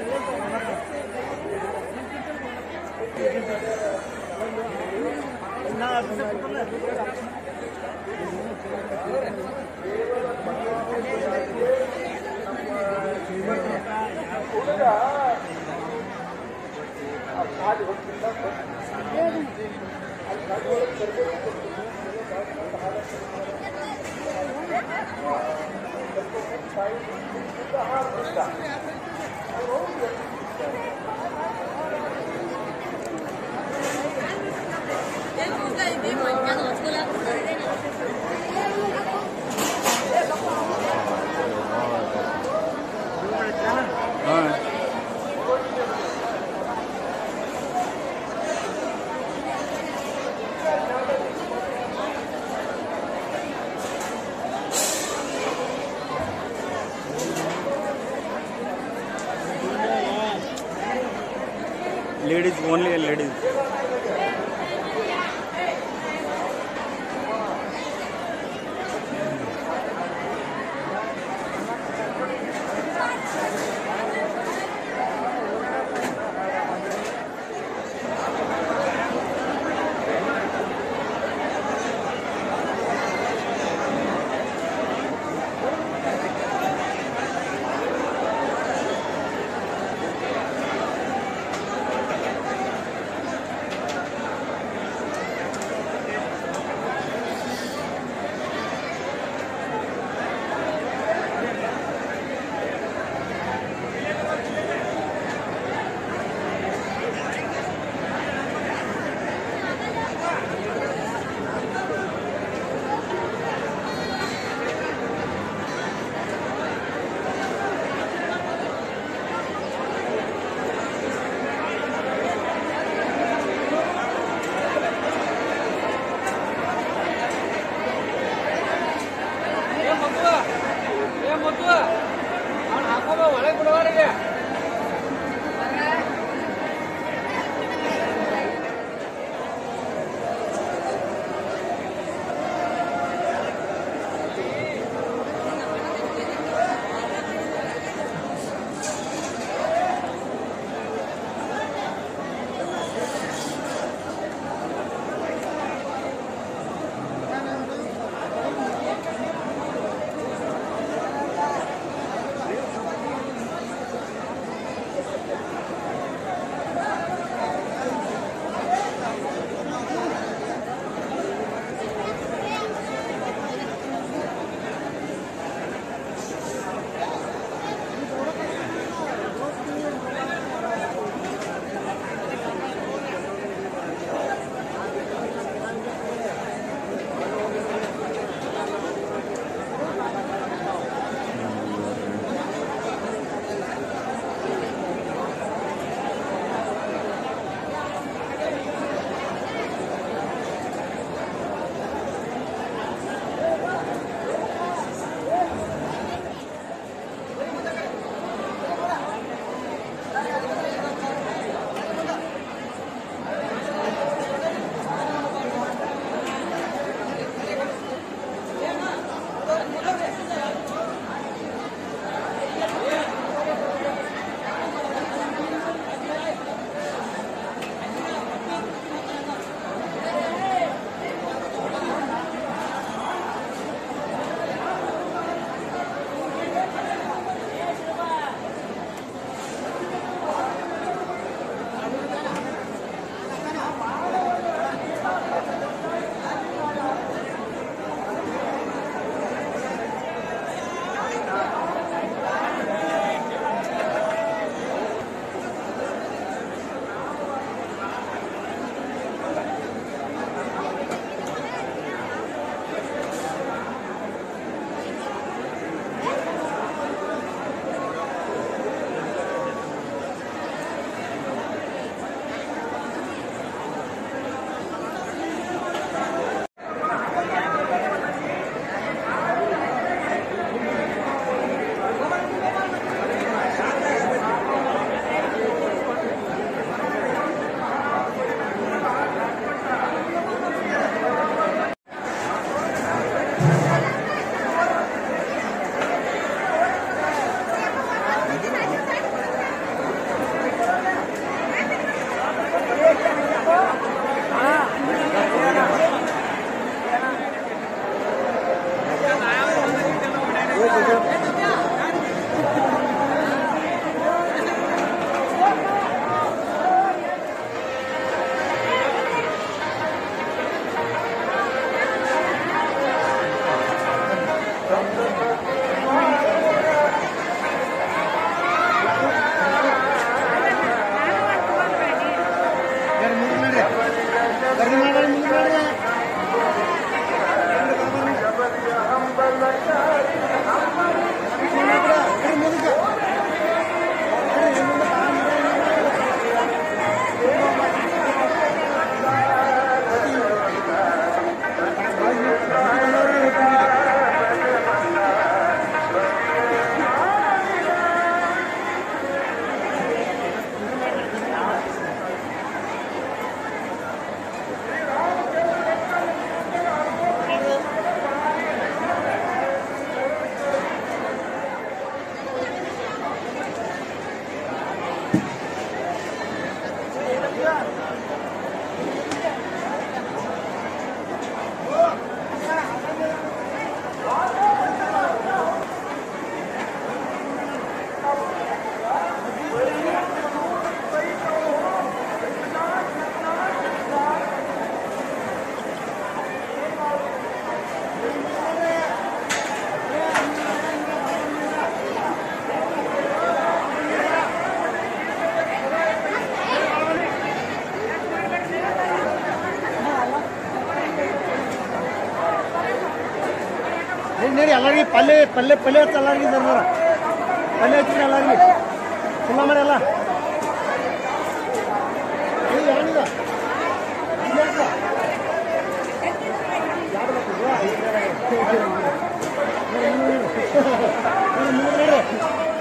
Ladies only ladies ಎಲ್ಲರಿಗೆ ಪಲ್ಯ ಪಲ್ಯ ಪಲ್ಯ ಹಚ್ಚ ಎಲ್ಲರಿಗೆ ಬರ್ದಾರ ಪಲ್ಯ ಹಚ್ಚಿರಿ ಎಲ್ಲರಿಗೆ ತುಂಬ ಮಾಡಿ ಎಲ್ಲ ಏ, ಯಾರಿಗ? ಇಲ್ಲೇ ಹಾಕ. ಯಾರು ಬರ್ತಿದ್ವಾ? ನೋಡು, ನೋಡು, ನೋಡು. ನೋಡು, ನೋಡು, ನೋಡು.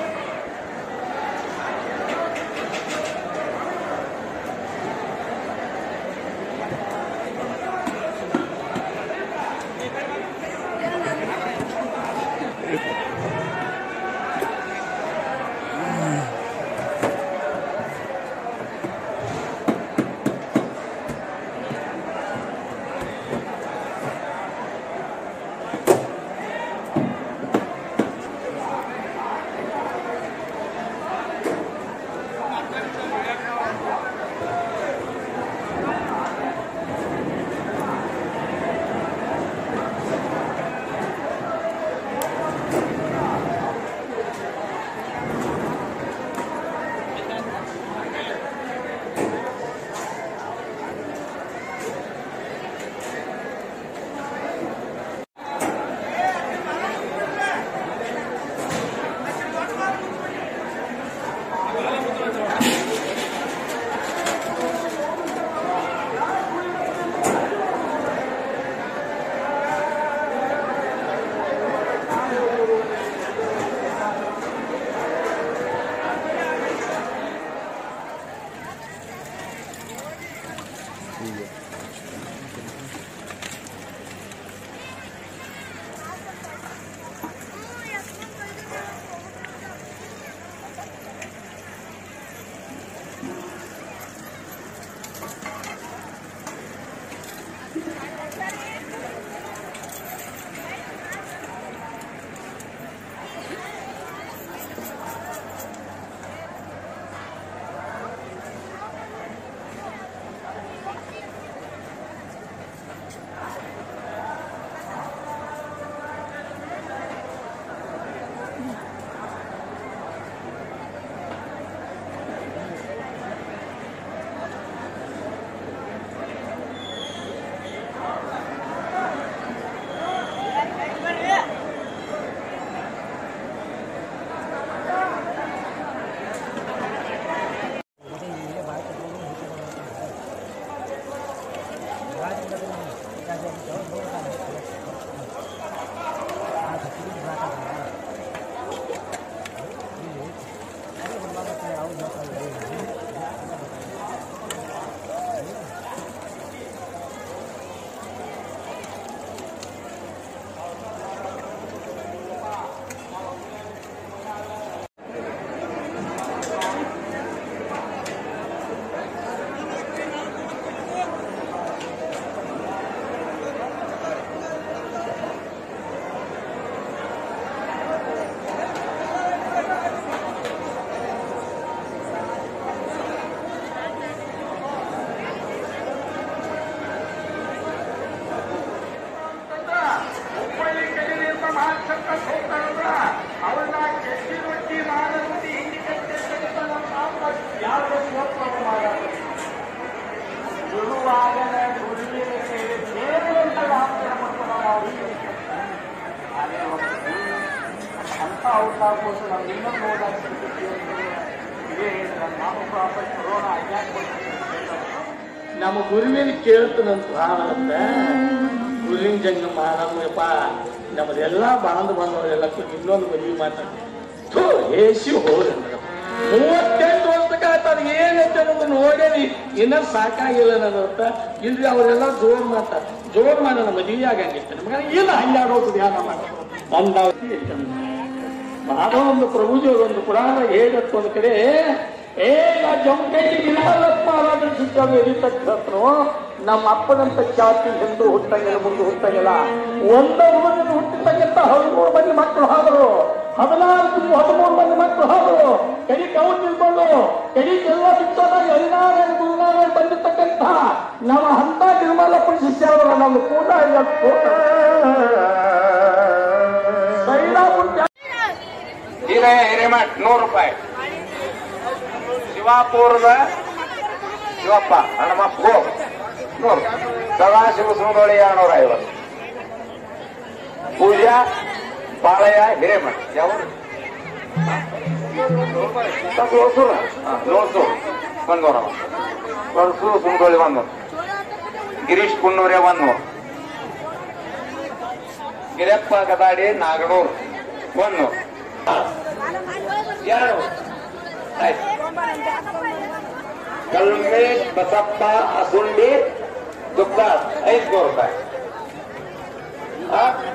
ಹುಬ್ಬಳ್ಳಿ ಕಡೆಯಿಂದ ಮಹಾಸಂಕಟ್ ಹೋಗ್ತಾ ಇದ್ರ ಅವನ್ನ ಕೆಟ್ಟಿ ರೊಟ್ಟಿ ಮಾಡರೊಟ್ಟಿ ಹಿಂಡಿ ಕಟ್ಟಿ ಅಂತ ನಮ್ಮ ಪಾಪ ಯಾರು ಸ್ವಪ್ನ ಮಾಡೋದು ಗುರುವಾಗನ ಗುರುವಿನ ಸೇವೆ ದೇವರಂತ ಆಚರಣೆ ಮಾಡ್ಕೊಂಡು ನಾವು ಅವ್ರಿಗೆ ಅದೇ ಒಂದು ಅಂತ ಅವಕಾಶ ನಾವು ಇನ್ನೊಂದು ಹೋದಾಗ ಇದೇ ಹೇಳಿದ್ರೆ ನಮ್ಮ ಪಾಪ ಕೊರೋನಾ ಅಜ್ಞಾನ ನಮ್ಮ ಗುರುವಿನ ಕೇಳ್ತಾನಂತ ಅಂತ ಗುರುವಿನ ಜಂಗಮ ನಮ್ಮಪ್ಪ ನಮ್ಮದೆಲ್ಲ ಬಾಂಧ ಬಂದವರೆಲ್ಲ ಕೂಡಿ ಇನ್ನೊಂದು ಮದುವೆ ಮಾತಾಡ್ತೀವಿ ಥೂ ಏಸಿ ಹೋಗ್ರಿ ಮೂವತ್ತೆಂಟು ವರ್ಷಕ್ಕೆ ಆತದ ಏನೈತೆ ಅನ್ನೋದು ನೋಡೇನಿ ಇನ್ನ ಸಾಕಾಗಿಲ್ಲ ನನ್ನ ಅಂತ ಇಲ್ರಿ ಅವರೆಲ್ಲ ಜೋರ್ ಮಾತಾಡ ಜೋರ್ ಮಾಡೋಣ ಮದುವೆ ಆಗಂಗಿತ್ತು ನಮ್ಗೆ ಇಲ್ಲ ಹಂಗಾಡೋದು ಧ್ಯಾನ ಮಾಡೋದು ಅಂದ ಮಾಡೋ ಒಂದು ಪ್ರಭುಜಿ ಒಂದು ಪುರಾಣ ಹೇಗತ್ತು ಒಂದು ಕಡೆ ಏ ನಾ ಜಂಕೈ ವಿಲಾಸಪ್ಪ ಆರಾಧಿಸುತ್ತೇವೆ ಎದಿತಕ್ಕಂಥನು ನಮ್ಮ ಅಪ್ಪನಂತ ಚಾತಿ ಎಂದು ಹುಟ್ಟಂಗಿಲ್ಲ ಮುಂದೆ ಹುಟ್ಟಂಗಿಲ್ಲ ಒಂದ ಹುಡುಗನ ಹುಟ್ಟಿರ್ತಕ್ಕಂಥ ಹದಿಮೂರು ಮಂದಿ ಮಕ್ಕಳು ಹಾದರು ಹದಿನಾಲ್ಕು ಹದಿಮೂರು ಮಂದಿ ಮಕ್ಕಳು ಹಾದರು ಕಡಿ ಕವು ತಿಳ್ಕೊಂಡು ಕಡಿ ಎಲ್ಲ ಬಿಟ್ಟೋದಾಗ ಹರಿನಾರಾಯಣ ಗುರುನಾರಾಯಣ ಬಂದಿರ್ತಕ್ಕಂಥ ನಮ್ಮ ಹಂತ ನಿರ್ಮಲಪ್ಪ ಶಿಷ್ಯರು ನಮ್ಮ ಕೂಡ ಹಿರೇ ಹಿರೇಮಠ್ ನೂರು ರೂಪಾಯಿ ಶಿವಾಪುರದ ಶಿವಪ್ಪ ಹಣಮಪ್ಪ ಗೋ ನೂರು ಸದಾಶಿವ ಸುಂದೋಳಿ ಎರಡ್ನೂರ ಐವತ್ತು ಪೂಜಾ ಬಾಳಯ್ಯ ಹಿರೇಮಠ ಯಾವ ಲೋಸೂರ ಲೋಸೂರು ಬಂದವರವ ಲೋಸು ಸುಂದೋಳಿ ಬಂದವರು ಗಿರೀಶ್ ಕುನ್ನೂರೇ ಬಂದವರು ಗಿರಪ್ಪ ಗದಾಡಿ ನಾಗನೂರು ಒಂದು ಎರಡು ಆಯ್ತು ಕಲ್ಮೇಶ್ ಬಸಪ್ಪ ಅಸುಂಡಿ ದುಗ್ಗಾರ್ ಐದು ರೂಪಾಯಿ ಆ?